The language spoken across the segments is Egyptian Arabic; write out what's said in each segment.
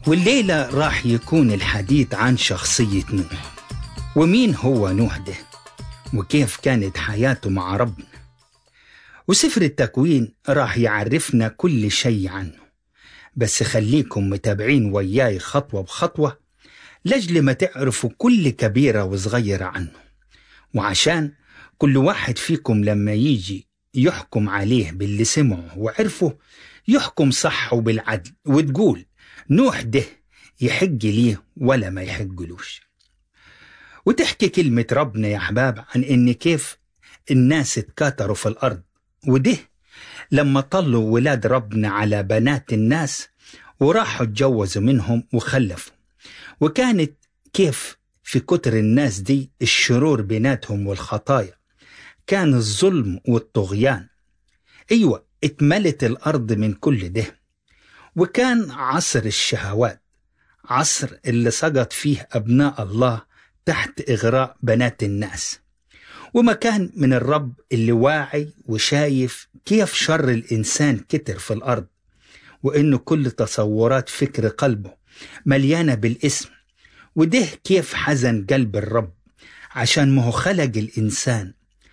والليلة راح يكون الحديث عن شخصية نوح ومين هو نوح ده وكيف كانت حياته مع ربنا وسفر التكوين راح يعرفنا كل شيء عنه بس خليكم متابعين وياي خطوة بخطوة لجل ما تعرفوا كل كبيرة وصغيرة عنه وعشان كل واحد فيكم لما يجي يحكم عليه باللي سمعه وعرفه يحكم صح وبالعدل وتقول نوح ده يحج ليه ولا ما يحجلوش وتحكي كلمة ربنا يا أحباب عن إن كيف الناس اتكاثروا في الأرض وده لما طلوا ولاد ربنا على بنات الناس وراحوا اتجوزوا منهم وخلفوا وكانت كيف في كتر الناس دي الشرور بيناتهم والخطايا كان الظلم والطغيان ايوه اتملت الارض من كل ده وكان عصر الشهوات عصر اللي سقط فيه ابناء الله تحت اغراء بنات الناس ومكان من الرب اللي واعي وشايف كيف شر الانسان كتر في الارض وانه كل تصورات فكر قلبه مليانه بالاسم وده كيف حزن قلب الرب عشان ما هو خلق الانسان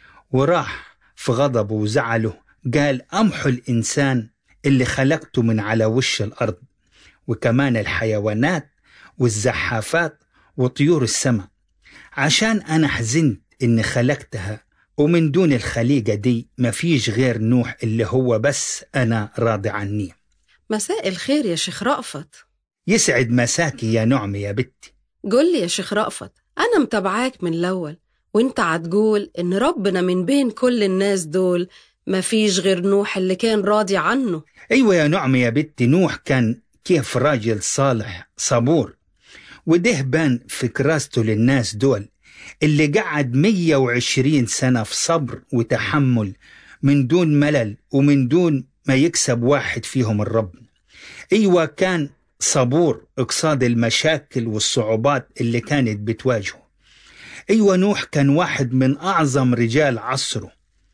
وراح في غضبه وزعله قال امحو الانسان اللي خلقته من على وش الارض وكمان الحيوانات والزحافات وطيور السماء عشان انا حزنت اني خلقتها ومن دون الخليقه دي مفيش غير نوح اللي هو بس انا راضي عني مساء الخير يا شيخ رأفت يسعد مساكي يا نعمة يا بنتي قول لي يا شيخ رأفت أنا متابعاك من الأول وانت هتقول إن ربنا من بين كل الناس دول مفيش غير نوح اللي كان راضي عنه ايوه يا نعمة يا بنتي نوح كان كيف راجل صالح صبور وده بان في كراسته للناس دول اللي قعد 120 سنة في صبر وتحمل من دون ملل ومن دون ما يكسب واحد فيهم الرب ايوه كان صبور قصاد المشاكل والصعوبات اللي كانت بتواجهه ايوه نوح كان واحد من اعظم رجال عصره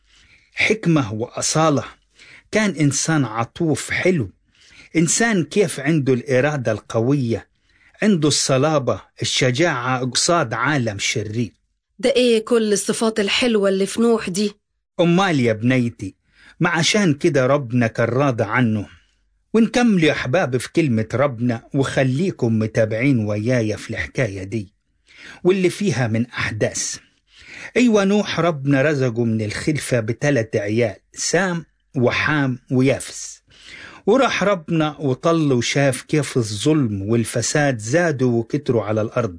حكمه واصاله كان انسان عطوف حلو انسان كيف عنده الاراده القويه عنده الصلابه الشجاعه قصاد عالم شرير ده إيه كل الصفات الحلوة اللي في نوح دي امال يا بنيتي ما عشان كده ربنا كان راضي عنه ونكمل يا احباب في كلمة ربنا وخليكم متابعين ويايا في الحكاية دي واللي فيها من أحداث أيوة نوح ربنا رزقه من الخلفة بثلاث عيال سام وحام ويافس وراح ربنا وطل وشاف كيف الظلم والفساد زادوا وكتروا على الأرض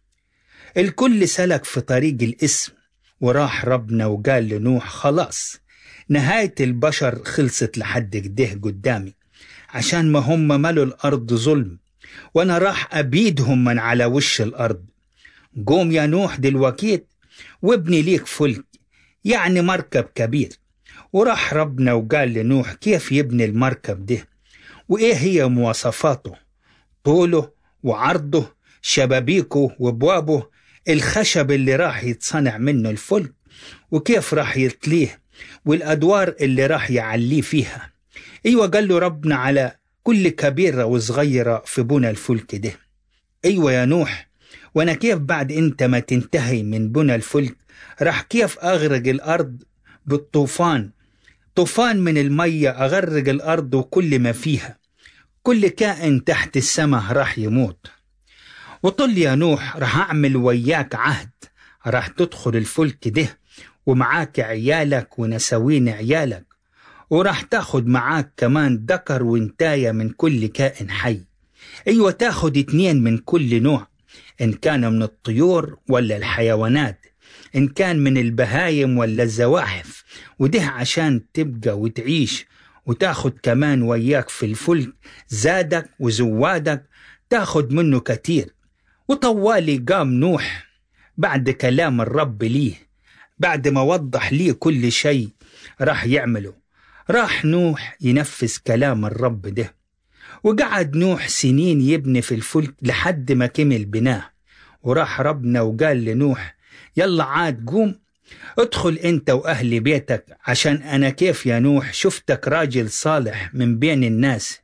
الكل سلك في طريق الاسم وراح ربنا وقال لنوح خلاص نهاية البشر خلصت لحد كده قدامي عشان ما هم ملوا الأرض ظلم وأنا راح أبيدهم من على وش الأرض قوم يا نوح دلوقيت وابني ليك فلك يعني مركب كبير وراح ربنا وقال لنوح كيف يبني المركب ده وإيه هي مواصفاته طوله وعرضه شبابيكه وابوابه الخشب اللي راح يتصنع منه الفلك وكيف راح يطليه والادوار اللي راح يعليه فيها ايوه قال له ربنا على كل كبيره وصغيره في بنى الفلك ده ايوه يا نوح وانا كيف بعد انت ما تنتهي من بنى الفلك راح كيف اغرق الارض بالطوفان طوفان من الميه اغرق الارض وكل ما فيها كل كائن تحت السماء راح يموت وطل يا نوح راح أعمل وياك عهد راح تدخل الفلك ده ومعاك عيالك ونسوين عيالك وراح تاخد معاك كمان ذكر وانتاية من كل كائن حي أيوة تاخد اتنين من كل نوع إن كان من الطيور ولا الحيوانات إن كان من البهايم ولا الزواحف وده عشان تبقى وتعيش وتاخد كمان وياك في الفلك زادك وزوادك تاخد منه كتير وطوالي قام نوح بعد كلام الرب ليه بعد ما وضح ليه كل شيء راح يعمله راح نوح ينفذ كلام الرب ده وقعد نوح سنين يبني في الفلك لحد ما كمل بناه وراح ربنا وقال لنوح يلا عاد قوم ادخل انت واهل بيتك عشان انا كيف يا نوح شفتك راجل صالح من بين الناس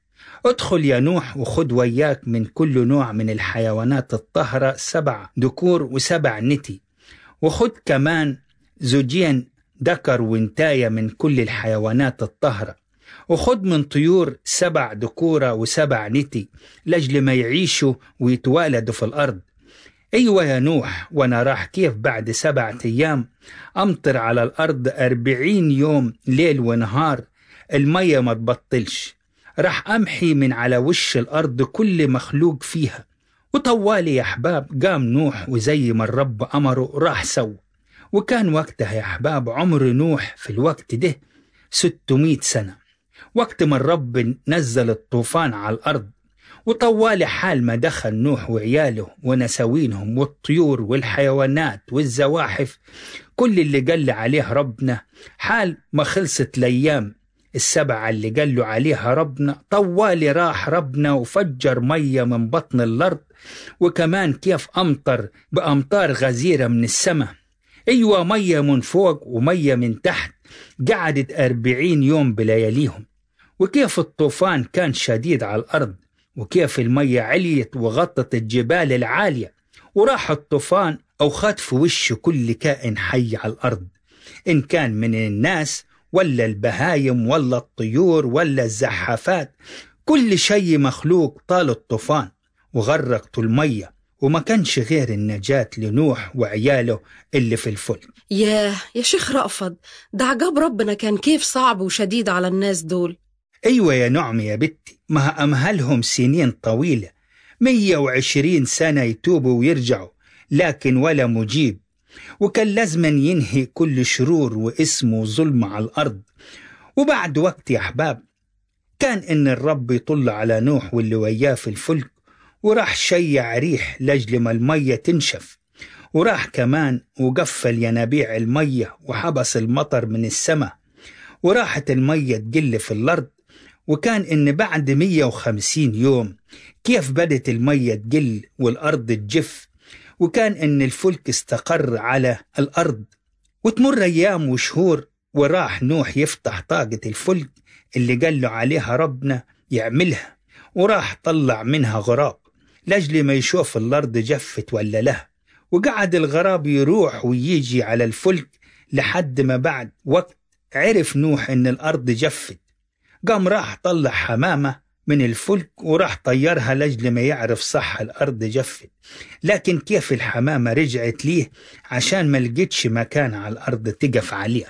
ادخل يا نوح وخد وياك من كل نوع من الحيوانات الطاهرة سبع ذكور وسبع نتي وخد كمان زوجين ذكر وانتاية من كل الحيوانات الطاهرة وخد من طيور سبع ذكورة وسبع نتي لأجل ما يعيشوا ويتوالدوا في الأرض أيوة يا نوح وأنا راح كيف بعد سبعة أيام أمطر على الأرض أربعين يوم ليل ونهار المية ما تبطلش راح أمحي من على وش الأرض كل مخلوق فيها وطوالي يا أحباب قام نوح وزي ما الرب أمره راح سوى وكان وقتها يا أحباب عمر نوح في الوقت ده 600 سنة وقت ما الرب نزل الطوفان على الأرض وطوال حال ما دخل نوح وعياله ونساوينهم والطيور والحيوانات والزواحف كل اللي قال عليه ربنا حال ما خلصت الأيام السبعة اللي قال له عليها ربنا طوالي راح ربنا وفجر مية من بطن الأرض وكمان كيف أمطر بأمطار غزيرة من السماء أيوة مية من فوق ومية من تحت قعدت أربعين يوم بلياليهم وكيف الطوفان كان شديد على الأرض وكيف المية عليت وغطت الجبال العالية وراح الطوفان أو خد في وش كل كائن حي على الأرض إن كان من الناس ولا البهايم ولا الطيور ولا الزحافات كل شيء مخلوق طال الطوفان وغرقت المية وما كانش غير النجاة لنوح وعياله اللي في الفلك ياه يا شيخ رأفت ده عجب ربنا كان كيف صعب وشديد على الناس دول أيوة يا نعم يا بنتي ما أمهلهم سنين طويلة مية وعشرين سنة يتوبوا ويرجعوا لكن ولا مجيب وكان لازما ينهي كل شرور واسم وظلم على الأرض وبعد وقت يا أحباب كان إن الرب يطل على نوح واللي وياه في الفلك وراح شيع ريح لأجل ما المية تنشف وراح كمان وقفل ينابيع المية وحبس المطر من السماء وراحت المية تقل في الأرض وكان إن بعد 150 يوم كيف بدت المية تقل والأرض تجف وكان إن الفلك استقر على الأرض وتمر أيام وشهور وراح نوح يفتح طاقة الفلك اللي قال له عليها ربنا يعملها وراح طلع منها غراب لأجل ما يشوف الأرض جفت ولا لا وقعد الغراب يروح ويجي على الفلك لحد ما بعد وقت عرف نوح إن الأرض جفت قام راح طلع حمامة من الفلك وراح طيرها لأجل ما يعرف صح الأرض جفت لكن كيف الحمامة رجعت ليه عشان ما لقيتش مكان على الأرض تقف عليها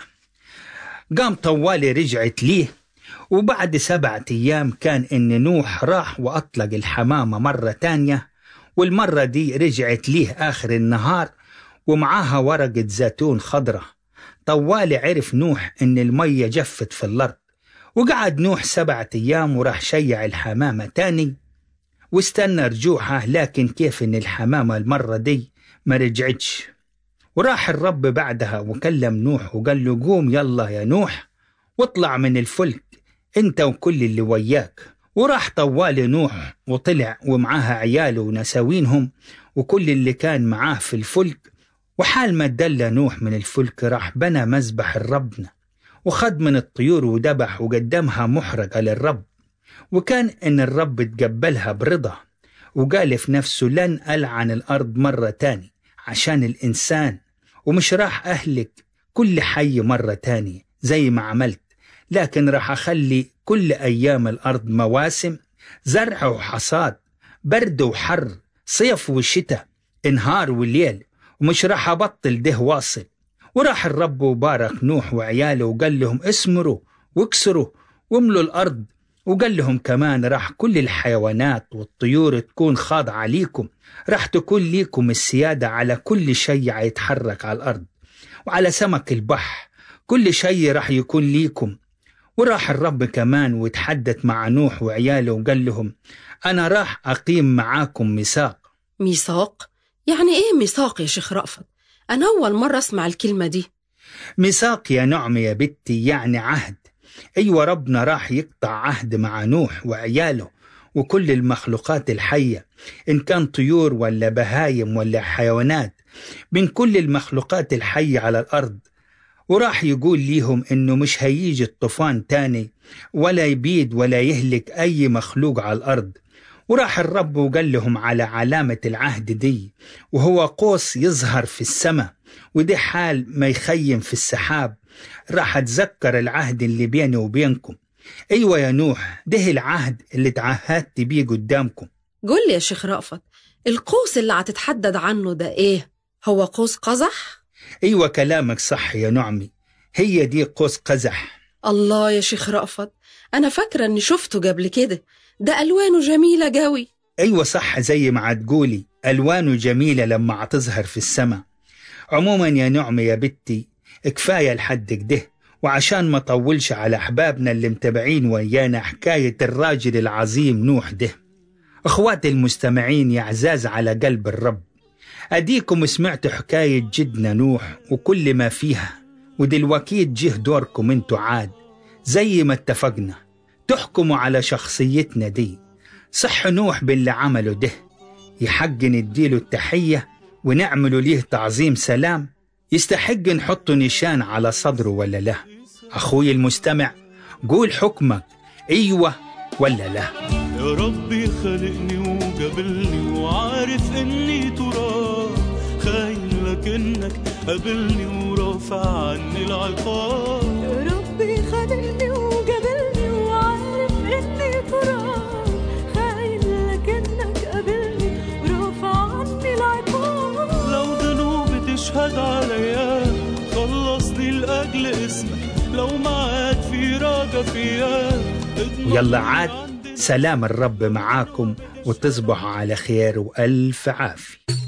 قام طوالي رجعت ليه وبعد سبعة أيام كان إن نوح راح وأطلق الحمامة مرة تانية والمرة دي رجعت ليه آخر النهار ومعاها ورقة زيتون خضرة طوالي عرف نوح إن المية جفت في الأرض وقعد نوح سبعة أيام وراح شيع الحمامة تاني واستنى رجوعها لكن كيف إن الحمامة المرة دي ما رجعتش وراح الرب بعدها وكلم نوح وقال له قوم يلا يا نوح واطلع من الفلك انت وكل اللي وياك وراح طوال نوح وطلع ومعاها عياله ونساوينهم وكل اللي كان معاه في الفلك وحال ما دل نوح من الفلك راح بنى مذبح الربنا وخد من الطيور وذبح وقدمها محرقة للرب وكان إن الرب تقبلها برضا وقال في نفسه لن ألعن الأرض مرة تاني عشان الإنسان ومش راح أهلك كل حي مرة تانية زي ما عملت لكن راح أخلي كل أيام الأرض مواسم زرع وحصاد برد وحر صيف وشتاء نهار وليل ومش راح أبطل ده واصل وراح الرب وبارك نوح وعياله وقال لهم اسمروا واكسروا واملوا الأرض وقال لهم كمان راح كل الحيوانات والطيور تكون خاضعة ليكم راح تكون ليكم السيادة على كل شيء يتحرك على الأرض وعلى سمك البحر كل شيء راح يكون ليكم وراح الرب كمان وتحدث مع نوح وعياله وقال لهم أنا راح أقيم معاكم ميثاق ميثاق؟ يعني إيه ميثاق يا شيخ رأفت؟ أنا أول مرة أسمع الكلمة دي ميثاق يا نعم يا بنتي يعني عهد أيوة ربنا راح يقطع عهد مع نوح وعياله وكل المخلوقات الحية إن كان طيور ولا بهايم ولا حيوانات من كل المخلوقات الحية على الأرض وراح يقول ليهم إنه مش هيجي الطوفان تاني ولا يبيد ولا يهلك أي مخلوق على الأرض وراح الرب وقال لهم على علامة العهد دي وهو قوس يظهر في السماء ودي حال ما يخيم في السحاب راح أتذكر العهد اللي بيني وبينكم أيوة يا نوح ده العهد اللي تعهدت بيه قدامكم قول لي يا شيخ رأفت القوس اللي هتتحدد عنه ده إيه؟ هو قوس قزح؟ أيوة كلامك صح يا نعمي هي دي قوس قزح الله يا شيخ رأفت أنا فاكرة إني شفته قبل كده ده ألوانه جميلة قوي أيوة صح زي ما عتقولي ألوانه جميلة لما عتظهر في السماء عموما يا نعمة يا بنتي كفاية لحد كده وعشان ما طولش على أحبابنا اللي متابعين ويانا حكاية الراجل العظيم نوح ده أخواتي المستمعين يا عزاز على قلب الرب أديكم سمعتوا حكاية جدنا نوح وكل ما فيها ودلوقتي جه دوركم انتوا عاد زي ما اتفقنا تحكموا على شخصيتنا دي صح نوح باللي عمله ده يحق نديله التحية ونعمله ليه تعظيم سلام يستحق نحط نشان على صدره ولا لا أخوي المستمع قول حكمك أيوة ولا لا يا ربي خلقني وقابلني وعارف اني تراب خاين لكنك قابلني ورافع عني العقاب يا ربي خلقني وقابلني وعارف اني تراب خاين لكنك قابلني ورافع عني العقاب لو ذنوبي تشهد عليا خلصني لاجل اسمك لو معاك في راجة فيا ويلا عاد سلام الرب معاكم وتصبحوا على خير وألف عافية